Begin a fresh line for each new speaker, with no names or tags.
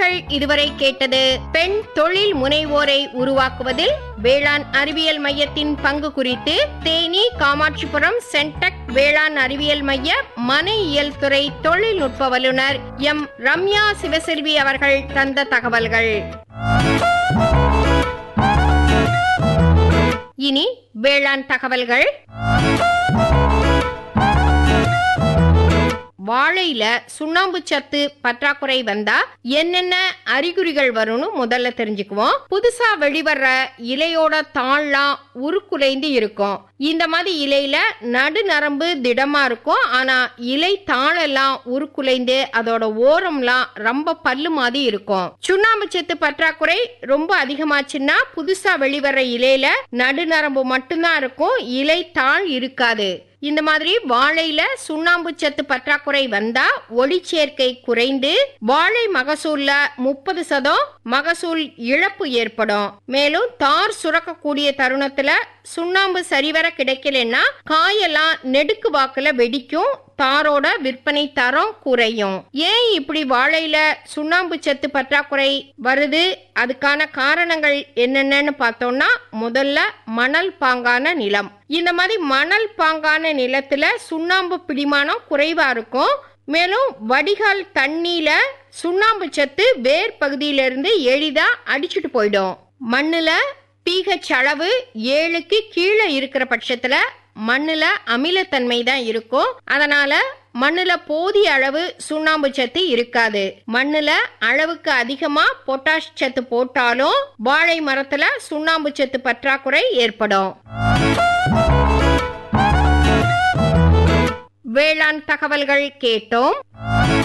நேர்கள் இதுவரை கேட்டது பெண் தொழில் முனைவோரை உருவாக்குவதில் வேளாண் அறிவியல் மையத்தின் பங்கு குறித்து தேனி காமாட்சிபுரம் சென்டெக் வேளாண் அறிவியல் மைய மன இயல் துறை தொழில்நுட்ப வல்லுநர் எம் ரம்யா சிவசெல்வி அவர்கள் தந்த தகவல்கள் இனி வேளாண் தகவல்கள் வாழையில சுண்ணாம்பு சத்து பற்றாக்குறை வந்தா என்னென்ன அறிகுறிகள் வரும்னு முதல்ல தெரிஞ்சுக்குவோம் புதுசா வெளிவர்ற இலையோட தாள்லாம் உருக்குலைந்து இருக்கும் இந்த மாதிரி இலையில நடுநரம்பு திடமா இருக்கும் ஆனா இலை தாளெல்லாம் உருக்குலைந்து அதோட ஓரம்லாம் ரொம்ப பல்லு மாதிரி இருக்கும் சுண்ணாம்பு சத்து பற்றாக்குறை ரொம்ப அதிகமாச்சுன்னா புதுசா வெளிவர்ற இலையில நடுநரம்பு மட்டும்தான் இருக்கும் இலை தாள் இருக்காது இந்த மாதிரி வாழையில சுண்ணாம்பு சத்து பற்றாக்குறை வந்தா ஒளிச்சேர்க்கை குறைந்து வாழை மகசூல்ல முப்பது சதம் மகசூல் இழப்பு ஏற்படும் மேலும் தார் சுரக்கக்கூடிய தருணத்துல சுண்ணாம்பு சரிவர கிடைக்கலன்னா காயெல்லாம் நெடுக்கு வாக்குல வெடிக்கும் தாரோட விற்பனை தரம் குறையும் ஏன் இப்படி வாழையில சுண்ணாம்பு சத்து பற்றாக்குறை வருது அதுக்கான காரணங்கள் என்னென்னு பார்த்தோம்னா முதல்ல மணல் பாங்கான நிலம் இந்த மாதிரி மணல் பாங்கான நிலத்துல சுண்ணாம்பு பிடிமானம் குறைவா இருக்கும் மேலும் வடிகால் தண்ணியில சுண்ணாம்பு சத்து வேர் பகுதியிலிருந்து எளிதா அடிச்சுட்டு போயிடும் மண்ணுல pH அளவு ஏழுக்கு கீழே இருக்கிற பட்சத்துல மண்ணுல அமிலத்தன்மை தான் இருக்கும் அதனால மண்ணுல போதிய அளவு சுண்ணாம்பு சத்து இருக்காது மண்ணுல அளவுக்கு அதிகமா பொட்டாஷ் சத்து போட்டாலும் வாழை மரத்துல சுண்ணாம்பு சத்து பற்றாக்குறை ஏற்படும் வேளாண் தகவல்கள் கேட்டோம்